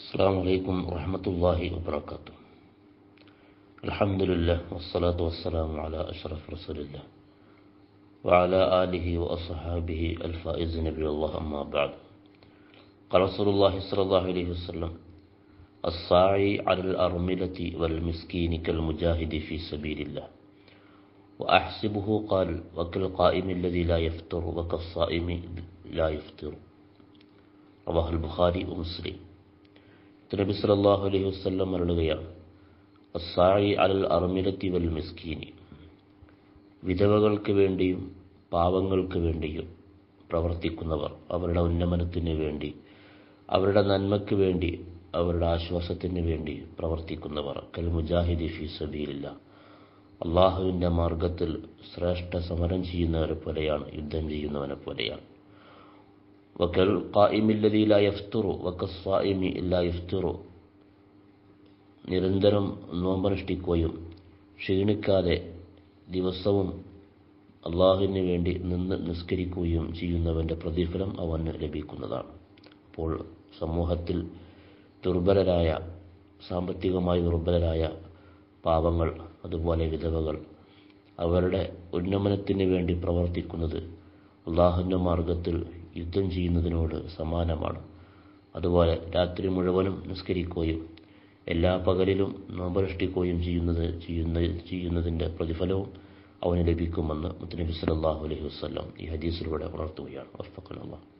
السلام عليكم ورحمة الله وبركاته الحمد لله والصلاة والسلام على أشرف رسول الله وعلى آله وأصحابه الفائزين بالله أما بعد قال رسول الله صلى الله عليه وسلم الساعي على الأرملة والمسكين كالمجاهد في سبيل الله وأحسبه قال وكالقائم الذي لا يفطر وكالصائم لا يفطر റവാഹ് ബുഖാരി മുസ്ലിം നബി സല്ലല്ലാഹു അലൈഹി വസല്ലം അരുളുകയാണ് അസ്സായി അലൽ അർമിലത്തി വൽ മിസ്കീനി വിധവകൾക്ക് വേണ്ടിയും പാവങ്ങൾക്ക് വേണ്ടിയും പ്രവർത്തിക്കുന്നവർ അവരുടെ ഉന്നമനത്തിന് വേണ്ടി അവരുടെ നന്മയ്ക്ക് വേണ്ടി അവരുടെ ആശ്വാസത്തിന് വേണ്ടി പ്രവർത്തിക്കുന്നവർ കൽ മുജാഹിദി ഫി സബീലില്ല അള്ളാഹുവിൻ്റെ മാർഗത്തിൽ ശ്രേഷ്ഠ സമരം ചെയ്യുന്നവരെ പോലെയാണ് യുദ്ധം ചെയ്യുന്നവനെ പോലെയാണ് വക്കൽ ഖായിമില്ലതി ലാ യഫ്തുറു വക്കസ്വായിമി ലാ യഫ്തുറു നിരന്തരം നോമ്പനുഷ്ഠിക്കുകയും ക്ഷീണിക്കാതെ ദിവസവും അള്ളാഹുവിന് വേണ്ടി നിന്ന് നിസ്കരിക്കുകയും ചെയ്യുന്നവൻ്റെ പ്രതിഫലം അവന് ലഭിക്കുന്നതാണ് അപ്പോൾ സമൂഹത്തിൽ ദുർബലരായ സാമ്പത്തികമായി ദുർബലരായ പാവങ്ങൾ അതുപോലെ വിധവകൾ അവരുടെ ഉന്നമനത്തിന് വേണ്ടി പ്രവർത്തിക്കുന്നത് അള്ളാഹുവിൻ്റെ മാർഗത്തിൽ യുദ്ധം ചെയ്യുന്നതിനോട് സമാനമാണ് അതുപോലെ രാത്രി മുഴുവനും നിസ്കരിക്കുകയും എല്ലാ പകലിലും നോമ്പനുഷ്ഠിക്കുകയും ചെയ്യുന്നത് ചെയ്യുന്ന ചെയ്യുന്നതിൻ്റെ പ്രതിഫലവും അവന് ലഭിക്കുമെന്ന് മുത്തനബി സല്ലല്ലാഹു അലൈഹി വസല്ലം ഈ ഹദീസിലൂടെ ഉണർത്തുകയാണ് വഫഖന അല്ലാഹ്